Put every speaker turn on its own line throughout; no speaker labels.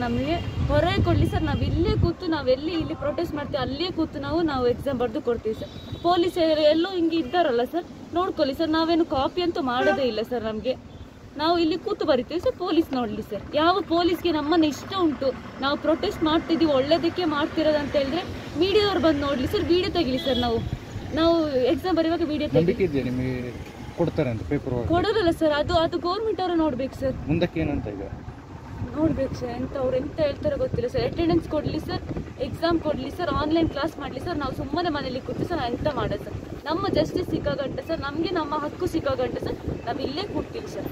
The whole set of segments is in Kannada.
ನಮಗೆ ಹೊರಗೆ ಕೊಡಲಿ ಸರ್ ನಾವು ಇಲ್ಲೇ ಕೂತು ನಾವು ಎಲ್ಲಿ ಇಲ್ಲಿ ಪ್ರೊಟೆಸ್ಟ್ ಮಾಡ್ತೀವಿ ಅಲ್ಲೇ ಕೂತು ನಾವು ನಾವು ಎಕ್ಸಾಮ್ ಬರೆದು ಕೊಡ್ತೀವಿ ಸರ್ ಪೊಲೀಸ್ ಎಲ್ಲೋ ಹಿಂಗೆ ಇದ್ದಾರಲ್ಲ ಸರ್ ನೋಡ್ಕೊಳ್ಳಿ ಸರ್ ನಾವೇನು ಕಾಪಿ ಅಂತೂ ಮಾಡೋದೇ ಇಲ್ಲ ಸರ್ ನಮಗೆ ನಾವು ಇಲ್ಲಿ ಕೂತು ಬರಿತೀವಿ ಸರ್ ಪೊಲೀಸ್ ನೋಡಲಿ ಸರ್ ಯಾವ ಪೊಲೀಸ್ಗೆ ನಮ್ಮನ್ನ ಇಷ್ಟ ಉಂಟು ನಾವು ಪ್ರೊಟೆಸ್ಟ್ ಮಾಡ್ತಿದ್ದೀವಿ ಒಳ್ಳೇದಕ್ಕೆ ಮಾಡ್ತಿರೋದು ಅಂತ ಹೇಳಿದ್ರೆ ಮೀಡಿಯಾದವ್ರು ಬಂದು ನೋಡಲಿ ಸರ್ ವಿಡಿಯೋ ತೆಗಿಲಿ ಸರ್ ನಾವು ನಾವು ಎಕ್ಸಾಮ್ ಬರೆಯುವಾಗ ವಿಡಿಯೋ ತೆಗಿ
ನಂಬಿಕೆ ಇದೆಯಾ ನಿಮಗೆ ಕೊಡ್ತಾರೆ ಅಂತ ಪೇಪರ್
ಕೊಡೋದಲ್ಲ ಸರ್ ಅದು ಅದು ಗೌರ್ಮೆಂಟ್ ಅವರು ನೋಡ್ಬೇಕು ಸರ್
ಮುಂದಕ್ಕೆ ಏನಂತ ಈಗ
ನೋಡ್ಬೇಕು ಸರ್ ಎಂತ ಅವ್ರು ಎಂತ ಹೇಳ್ತಾರೋ ಗೊತ್ತಿಲ್ಲ ಸರ್ ಅಟೆಂಡೆನ್ಸ್ ಕೊಡ್ಲಿ ಸರ್ ಎಕ್ಸಾಮ್ ಕೊಡ್ಲಿ ಸರ್ ಆನ್ಲೈನ್ ಕ್ಲಾಸ್ ಮಾಡಲಿ ಸರ್ ನಾವು ಸುಮ್ಮನೆ ಮನೇಲಿ ಕೂತು ಸರ್ ನಾವು ಎಂತ ಮಾಡೋದು ಸರ್ ನಮ್ಮ ಜಸ್ಟಿಸ್ ಸಿಕ್ಕೋ ಗಂಟೆ ಸರ್ ನಮಗೆ ನಮ್ಮ ಹಕ್ಕು ಸಿಕ್ಕೋ ಗಂಟೆ ಸರ್ ನಾವು ಇಲ್ಲೇ ಕೂಡ್ತೀವಿ ಸರ್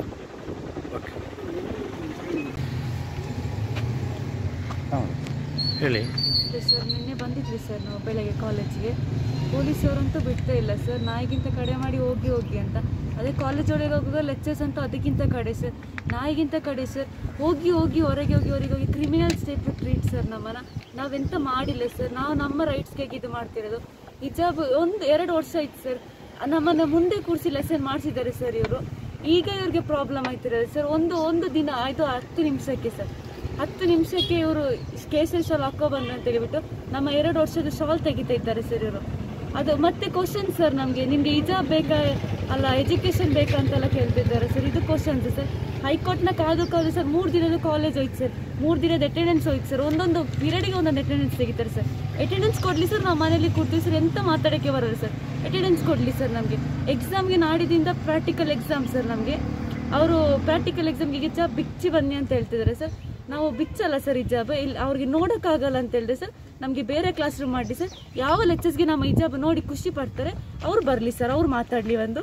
ಹಾಂ
ಹೇಳಿ
ಅದೇ ಸರ್ ನಿನ್ನೆ ಬಂದಿದ್ವಿ ಸರ್ ನಾವು ಬೆಳಗ್ಗೆ ಕಾಲೇಜಿಗೆ ಪೊಲೀಸವರಂತೂ ಬಿಡ್ತಾ ಇಲ್ಲ ಸರ್ ನಾಯಿಗಿಂತ ಕಡೆ ಮಾಡಿ ಹೋಗಿ ಹೋಗಿ ಅಂತ ಅದೇ ಕಾಲೇಜ್ ಒಳಗೆ ಹೋಗುವಾಗ ಲೆಕ್ಚರ್ಸ್ ಅಂತೂ ಅದಕ್ಕಿಂತ ಕಡೆ ಸರ್ ನಾಯಿಗಿಂತ ಕಡೆ ಸರ್ ಹೋಗಿ ಹೋಗಿ ಹೊರಗೆ ಹೋಗಿ ಹೊರಗೆ ಹೋಗಿ ಕ್ರಿಮಿನಲ್ ಸ್ಟೇಟ್ ಟ್ರೀಟ್ ಸರ್ ನಮ್ಮನ್ನ ನಾವೆಂತ ಮಾಡಿಲ್ಲ ಸರ್ ನಾವು ನಮ್ಮ ರೈಟ್ಸ್ಗೆ ಇದು ಮಾಡ್ತಿರೋದು ಹಿಜಾಬ್ ಒಂದು ಎರಡು ವರ್ಷ ಆಯ್ತು ಸರ್ ನಮ್ಮನ್ನ ಮುಂದೆ ಕೂರಿಸಿ ಲೆಸನ್ ಮಾಡಿಸಿದ್ದಾರೆ ಸರ್ ಇವರು ಈಗ ಇವ್ರಿಗೆ ಪ್ರಾಬ್ಲಮ್ ಆಯ್ತಿರೋದು ಸರ್ ಒಂದು ಒಂದು ದಿನ ಆಯಿತು ಹತ್ತು ನಿಮಿಷಕ್ಕೆ ಸರ್ ಹತ್ತು ನಿಮಿಷಕ್ಕೆ ಇವರು ಕೇಸರಿ ಶಾಲ್ ಹಾಕೋ ಬಂದು ಅಂತ ಹೇಳಿಬಿಟ್ಟು ನಮ್ಮ ಎರಡು ವರ್ಷದ ಶಾಲ್ ತೆಗಿತಾ ಇದ್ದಾರೆ ಸರ್ ಇವರು ಅದು ಮತ್ತೆ ಕ್ವಶನ್ ಸರ್ ನಮಗೆ ನಿಮಗೆ ಇಜಾಬ್ ಬೇಕಾ ಅಲ್ಲ ಎಜುಕೇಷನ್ ಬೇಕಾ ಅಂತೆಲ್ಲ ಕೇಳ್ತಿದ್ದಾರೆ ಸರ್ ಇದು ಕ್ವಶನ್ಸ್ ಸರ್ ಹೈಕೋರ್ಟ್ನ ಕಾದು ಕಾದು ಸರ್ ಮೂರು ದಿನದ ಕಾಲೇಜ್ ಹೋಯ್ತು ಸರ್ ಮೂರು ದಿನದ ಅಟೆಂಡೆನ್ಸ್ ಹೋಯ್ತು ಸರ್ ಒಂದೊಂದು ಪೀರಿಯಡಿಗೆ ಒಂದೊಂದು ಅಟೆಂಡೆನ್ಸ್ ತೆಗಿತಾರೆ ಸರ್ ಅಟೆಂಡೆನ್ಸ್ ಕೊಡಲಿ ಸರ್ ನಾವು ಮನೇಲಿ ಕೂರ್ತೀವಿ ಸರ್ ಎಂತ ಮಾತಾಡೋಕ್ಕೆ ಬರೋದು ಸರ್ ಅಟೆಂಡೆನ್ಸ್ ಕೊಡಲಿ ಸರ್ ನಮಗೆ ಎಕ್ಸಾಮ್ಗೆ ನಾಡಿದಿಂದ ಪ್ರಾಕ್ಟಿಕಲ್ ಎಕ್ಸಾಮ್ ಸರ್ ನಮಗೆ ಅವರು ಪ್ರಾಕ್ಟಿಕಲ್ ಎಕ್ಸಾಮ್ಗೆ ಹಿಜಾಬ್ ಬಿಚ್ಚಿ ಬನ್ನಿ ಅಂತ ಹೇಳ್ತಿದ್ದಾರೆ ಸರ್ ನಾವು ಬಿಚ್ಚಲ್ಲ ಸರ್ ಹಿಜಾಬ್ ಇಲ್ಲಿ ಅವ್ರಿಗೆ ನೋಡೋಕ್ಕಾಗಲ್ಲ ಅಂತ ಹೇಳಿದ್ರೆ ಸರ್ ನಮಗೆ ಬೇರೆ ಕ್ಲಾಸ್ ರೂಮ್ ಮಾಡಿ ಸರ್ ಯಾವ ಲೆಕ್ಚರ್ಸ್ಗೆ ನಮ್ಮ ಹಿಜಾಬ್ ನೋಡಿ ಖುಷಿ ಪಡ್ತಾರೆ ಅವ್ರು ಬರಲಿ ಸರ್ ಅವ್ರು ಮಾತಾಡಲಿ ಒಂದು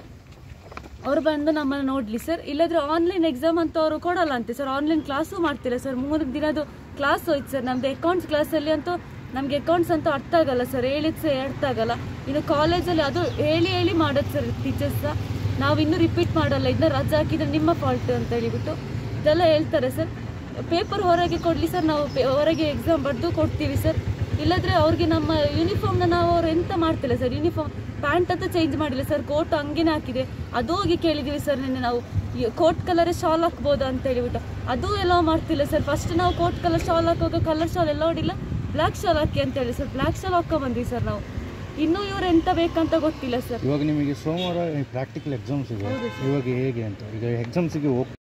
ಅವ್ರು ಬಂದು ನಮ್ಮನ್ನು ನೋಡಲಿ ಸರ್ ಇಲ್ಲದ್ರೆ ಆನ್ಲೈನ್ ಎಕ್ಸಾಮ್ ಅಂತ ಅವರು ಕೊಡಲ್ಲ ಅಂತೆ ಸರ್ ಆನ್ಲೈನ್ ಕ್ಲಾಸು ಮಾಡ್ತಿಲ್ಲ ಸರ್ ಮೂರು ದಿನದ್ದು ಕ್ಲಾಸ್ ಹೋಯ್ತು ಸರ್ ನಮ್ದು ಅಕೌಂಟ್ಸ್ ಕ್ಲಾಸಲ್ಲಿ ಅಂತೂ ನಮಗೆ ಅಕೌಂಟ್ಸ್ ಅಂತೂ ಅರ್ಥ ಆಗಲ್ಲ ಸರ್ ಹೇಳಿದ್ ಸಹ ಅರ್ಥ ಆಗಲ್ಲ ಇನ್ನು ಕಾಲೇಜಲ್ಲಿ ಅದು ಹೇಳಿ ಹೇಳಿ ಮಾಡೋದು ಸರ್ ಟೀಚರ್ಸ್ ಸಹ ನಾವು ಇನ್ನೂ ರಿಪೀಟ್ ಮಾಡಲ್ಲ ಇದನ್ನ ರಜೆ ಹಾಕಿದ್ರೆ ನಿಮ್ಮ ಫಾಲ್ಟ್ ಅಂತ ಹೇಳಿಬಿಟ್ಟು ಇದೆಲ್ಲ ಹೇಳ್ತಾರೆ ಸರ್ ಪೇಪರ್ ಹೊರಗೆ ಕೊಡಲಿ ಸರ್ ನಾವು ಪೇ- ಹೊರಗೆ ಎಕ್ಸಾಮ್ ಬರೆದು ಕೊಡ್ತೀವಿ ಸರ್ ಇಲ್ಲದ್ರೆ ಅವ್ರಿಗೆ ನಮ್ಮ ಯೂನಿಫಾರ್ಮ್ನ ನಾವು ಅವ್ರು ಎಂತ ಮಾಡ್ತಿಲ್ಲ ಸರ್ ಯೂನಿಫಾರ್ಮ್ ಪ್ಯಾಂಟ್ ಅಂತ ಚೇಂಜ್ ಮಾಡಿಲ್ಲ ಸರ್ ಕೋಟ್ ಹಂಗೇನೆ ಹಾಕಿದೆ ಅದು ಹೋಗಿ ಕೇಳಿದ್ದೀವಿ ಸರ್ ನಿನ್ನೆ ನಾವು ಕೋಟ್ ಕಲರ್ ಶಾಲ್ ಹಾಕ್ಬೋದು ಅಂತ ಹೇಳಿಬಿಟ್ಟು ಅದು ಎಲ್ಲ ಮಾಡ್ತಿಲ್ಲ ಸರ್ ಫಸ್ಟ್ ನಾವು ಕೋಟ್ ಕಲರ್ ಶಾಲ್ ಹಾಕುವಾಗ ಕಲರ್ ಶಾಲ್ ಎಲ್ಲ ಹೊಡಿಲ್ಲ ಬ್ಲ್ಯಾಕ್ ಶಾಲ್ ಹಾಕಿ ಅಂತ ಹೇಳಿ ಸರ್ ಬ್ಲ್ಯಾಕ್ ಶಾಲ್ ಹಾಕೊ ಬಂದ್ವಿ ಸರ್ ನಾವು ಇನ್ನೂ ಇವ್ರು ಎಂತ ಬೇಕಂತ ಗೊತ್ತಿಲ್ಲ ಸರ್
ಇವಾಗ ನಿಮಗೆ ಸೋಮವಾರ ಪ್ರಾಕ್ಟಿಕಲ್ ಎಕ್ಸಾಮ್ಸ್ ಇದೆ ಇವಾಗ ಹೇಗೆ ಅಂತ ಈಗ ಎಕ್ಸಾಮ್ಸಿಗೆ ಹೋಗ್